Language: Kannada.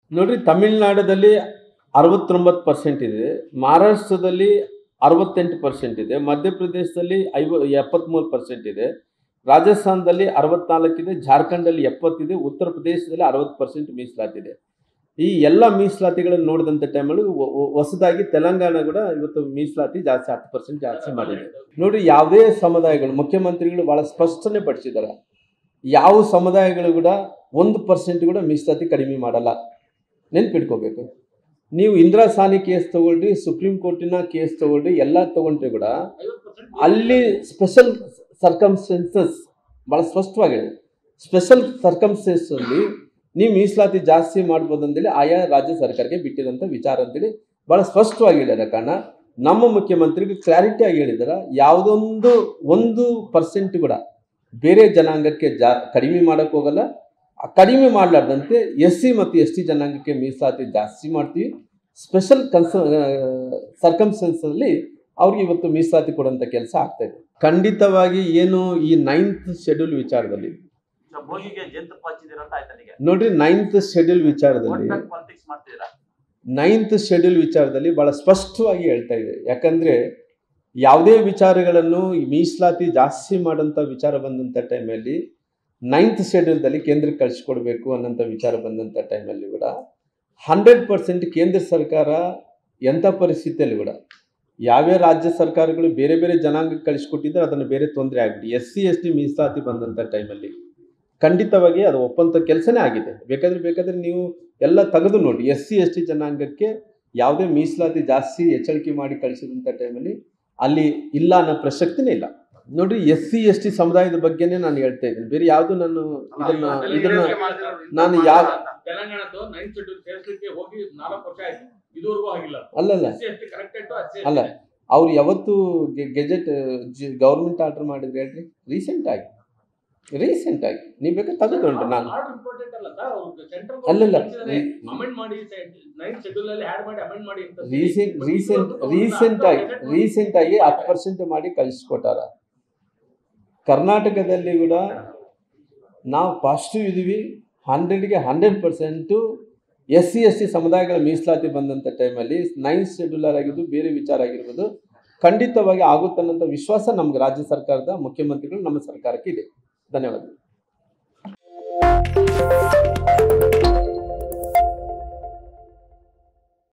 ನೋಡ್ರಿ ತಮಿಳುನಾಡಲ್ಲಿ ಅರವತ್ತೊಂಬತ್ತು ಪರ್ಸೆಂಟ್ ಇದೆ ಮಹಾರಾಷ್ಟ್ರದಲ್ಲಿ ಅರವತ್ತೆಂಟು ಪರ್ಸೆಂಟ್ ಇದೆ ಮಧ್ಯಪ್ರದೇಶದಲ್ಲಿ ಐವ ಎಪ್ಪತ್ತ್ಮೂರು ಪರ್ಸೆಂಟ್ ಇದೆ ರಾಜಸ್ಥಾನದಲ್ಲಿ ಅರವತ್ನಾಲ್ಕಿದೆ ಜಾರ್ಖಂಡಲ್ಲಿ ಎಪ್ಪತ್ತಿದೆ ಉತ್ತರ ಪ್ರದೇಶದಲ್ಲಿ ಅರವತ್ತು ಪರ್ಸೆಂಟ್ ಮೀಸಲಾತಿದೆ ಈ ಎಲ್ಲ ಮೀಸಲಾತಿಗಳನ್ನು ನೋಡಿದಂಥ ಟೈಮಲ್ಲಿ ಹೊಸದಾಗಿ ತೆಲಂಗಾಣ ಕೂಡ ಇವತ್ತು ಮೀಸಲಾತಿ ಜಾಸ್ತಿ ಹತ್ತು ಪರ್ಸೆಂಟ್ ಜಾಸ್ತಿ ಮಾಡಿದೆ ನೋಡಿ ಯಾವುದೇ ಸಮುದಾಯಗಳು ಮುಖ್ಯಮಂತ್ರಿಗಳು ಭಾಳ ಸ್ಪಷ್ಟನೆ ಪಡಿಸಿದ್ದಾರೆ ಯಾವ ಸಮುದಾಯಗಳು ಕೂಡ ಒಂದು ಪರ್ಸೆಂಟ್ ಕೂಡ ಮೀಸಲಾತಿ ಕಡಿಮೆ ಮಾಡಲ್ಲ ನೆನ್ಪಿಟ್ಕೋಬೇಕು ನೀವು ಇಂದಿರಾ ಸಾನಿ ಕೇಸ್ ತಗೊಳ್ರಿ ಸುಪ್ರೀಂ ಕೋರ್ಟಿನ ಕೇಸ್ ತಗೊಳ್ರಿ ಎಲ್ಲ ತಗೊಂಡ್ರೆ ಕೂಡ ಅಲ್ಲಿ ಸ್ಪೆಷಲ್ ಸರ್ಕಮ್ಸ್ಟೆನ್ಸಸ್ ಭಾಳ ಸ್ಪಷ್ಟವಾಗಿದೆ ಸ್ಪೆಷಲ್ ಸರ್ಕಮ್ಸ್ಟೆನ್ಸಲ್ಲಿ ನೀವು ಮೀಸಲಾತಿ ಜಾಸ್ತಿ ಮಾಡ್ಬೋದು ಅಂತೇಳಿ ಆಯಾ ರಾಜ್ಯ ಸರ್ಕಾರಕ್ಕೆ ಬಿಟ್ಟಿರೋಂಥ ವಿಚಾರ ಅಂತೇಳಿ ಭಾಳ ಸ್ಪಷ್ಟವಾಗಿ ಹೇಳಿದ ಕಾರಣ ನಮ್ಮ ಮುಖ್ಯಮಂತ್ರಿಗಳು ಕ್ಲಾರಿಟಿಯಾಗಿ ಹೇಳಿದಾರೆ ಯಾವುದೊಂದು ಒಂದು ಪರ್ಸೆಂಟ್ ಕೂಡ ಬೇರೆ ಜನಾಂಗಕ್ಕೆ ಜಾ ಕಡಿಮೆ ಮಾಡೋಕ್ಕೆ ಹೋಗಲ್ಲ ಆ ಕಡಿಮೆ ಮಾಡಲಾರ್ದಂತೆ ಎಸ್ ಸಿ ಮತ್ತು ಎಸ್ ಟಿ ಜನಾಂಗಕ್ಕೆ ಮೀಸಲಾತಿ ಜಾಸ್ತಿ ಮಾಡ್ತೀವಿ ಸ್ಪೆಷಲ್ ಕನ್ಸ ಸರ್ಕಮ್ಸ್ಟೆನ್ಸಲ್ಲಿ ಅವ್ರಿಗೆ ಇವತ್ತು ಮೀಸಲಾತಿ ಕೊಡುವಂಥ ಕೆಲಸ ಆಗ್ತಾ ಇದೆ ಖಂಡಿತವಾಗಿ ಏನು ಈ ನೈನ್ತ್ ಶೆಡ್ಯೂಲ್ ವಿಚಾರದಲ್ಲಿ ಸೊ ಭೋಗಿಗೆ ಜಂತು ಹಚ್ಚಿದಿರ ಅಂತ ಆಯ್ತು ನನಗೆ ನೋಡ್ರಿ ನೈನ್ತ್ ಶೆಡ್ಯೂಲ್ ವಿಚಾರದಲ್ಲಿ ಪಾಲಿಟಿಕ್ಸ್ ಮಾಡ್ತಿದ್ದೀರಾ ನೈನ್ತ್ ಶೆಡ್ಯೂಲ್ ವಿಚಾರದಲ್ಲಿ ಭಾಳ ಸ್ಪಷ್ಟವಾಗಿ ಹೇಳ್ತಾ ಇದೆ ಯಾಕಂದರೆ ಯಾವುದೇ ವಿಚಾರಗಳನ್ನು ಈ ಮೀಸಲಾತಿ ಜಾಸ್ತಿ ಮಾಡೋಂಥ ವಿಚಾರ ಬಂದಂಥ ಟೈಮಲ್ಲಿ ನೈನ್ತ್ ಶೆಡ್ಯೂಲ್ದಲ್ಲಿ ಕೇಂದ್ರಕ್ಕೆ ಕಳಿಸ್ಕೊಡ್ಬೇಕು ಅನ್ನೋಂಥ ವಿಚಾರ ಬಂದಂಥ ಟೈಮಲ್ಲಿ ಕೂಡ ಹಂಡ್ರೆಡ್ ಪರ್ಸೆಂಟ್ ಕೇಂದ್ರ ಸರ್ಕಾರ ಎಂಥ ಪರಿಸ್ಥಿತಿಯಲ್ಲಿ ಕೂಡ ಯಾವ್ಯಾವ ರಾಜ್ಯ ಸರ್ಕಾರಗಳು ಬೇರೆ ಬೇರೆ ಜನಾಂಗಕ್ಕೆ ಕಳಿಸ್ಕೊಟ್ಟಿದ್ರೆ ಅದನ್ನು ಬೇರೆ ತೊಂದರೆ ಆಗ್ಬಿಟ್ಟು ಎಸ್ ಸಿ ಎಸ್ ಟಿ ಮೀಸಲಾತಿ ಬಂದಂಥ ಟೈಮಲ್ಲಿ ಖಂಡಿತವಾಗಿ ಅದು ಒಪ್ಪಂತ ಕೆಲಸನೇ ಆಗಿದೆ ಬೇಕಾದ್ರೆ ಬೇಕಾದ್ರೆ ನೀವು ಎಲ್ಲ ತೆಗೆದು ನೋಡಿ ಎಸ್ ಸಿ ಎಸ್ ಟಿ ಜನಾಂಗಕ್ಕೆ ಯಾವುದೇ ಮೀಸಲಾತಿ ಜಾಸ್ತಿ ಎಚ್ಚರಿಕೆ ಮಾಡಿ ಕಳಿಸಿದಂಥ ಟೈಮಲ್ಲಿ ಅಲ್ಲಿ ಇಲ್ಲ ಅನ್ನೋ ಪ್ರಸಕ್ತಿನೇ ಇಲ್ಲ ನೋಡ್ರಿ ಎಸ್ ಸಿ ಎಸ್ ಟಿ ಸಮುದಾಯದ ಬಗ್ಗೆನೇ ನಾನು ಹೇಳ್ತಾ ಇದ್ದೀನಿ ಬೇರೆ ಯಾವುದು ನಾನು ಇದನ್ನ ಇದನ್ನ ನಾನು ಯಾವ ತೆಲಂಗಾಣದ್ದು ನೈನ್ ಶೆಡ್ಯೂಲ್ ಸೇರಿಸಲಿಕ್ಕೆ ಹೋಗಿ ನಾಲ್ಕು ವರ್ಷ ಆಯ್ತು ಇದುವರೆಗೂ ಆಗಿಲ್ಲ ಅಲ್ಲಲ್ಲ S C S T corrected ಅಲ್ಲ. ಅವ್ರು ಯಾವತ್ತು ಗೆಜೆಟ್ ಗೌರ್ಮೆಂಟ್ ಆರ್ಡರ್ ಮಾಡಿದ್ರೆ ಹೇಳ್ರಿ ರೀಸೆಂಟ್ ಆಗಿ ರೀಸೆಂಟ್ ಆಗಿ ನೀವು ಬೇಕಾದ್ರೆ ತೆಗೆದುಕೊಂಡ್ರೆ ನಾನು ಇಂಪಾರ್ಟೆಂಟ್ ಅಲ್ಲ ಸರ್ ಅವ್ರು ಸೆಂಟ್ರಲ್ ಅಲ್ಲಲ್ಲ. ಅಮೆಂಡ್ ಮಾಡಿ ನೈನ್ ಶೆಡ್ಯೂಲ್ ಅಲ್ಲಿ ಆಡ್ ಮಾಡಿ ಅಮೆಂಡ್ ಮಾಡಿ ಅಂತ ರೀಸೆಂಟ್ ರೀಸೆಂಟ್ ರೀಸೆಂಟ್ ಆಗಿ ರೀಸೆಂಟ್ ಆಗಿ ಹತ್ತು ಪರ್ಸೆಂಟ್ ಮಾಡಿ ಕಳಿಸ್ಕೊಟ್ಟಾರ ಕರ್ನಾಟಕದಲ್ಲಿ ಕೂಡ ನಾವು ಪಾಸಿಟಿವ್ ಇದೀವಿ ಹಂಡ್ರೆಡ್ಗೆ hundred percent S C S T ಸಮುದಾಯಗಳ ಮೀಸಲಾತಿ ಬಂದಂಥ ಟೈಮಲ್ಲಿ ನೈನ್ತ್ ಶೆಡ್ಯೂಲರ್ ಆಗಿದ್ದು ಬೇರೆ ವಿಚಾರ ಆಗಿರ್ಬೋದು ಖಂಡಿತವಾಗಿ ಆಗುತ್ತನ್ನೋಂಥ ವಿಶ್ವಾಸ ನಮ್ಗೆ ರಾಜ್ಯ ಸರ್ಕಾರದ ಮುಖ್ಯಮಂತ್ರಿಗಳು ನಮ್ಮ ಸರ್ಕಾರಕ್ಕೆ ಇದೆ ಧನ್ಯವಾದ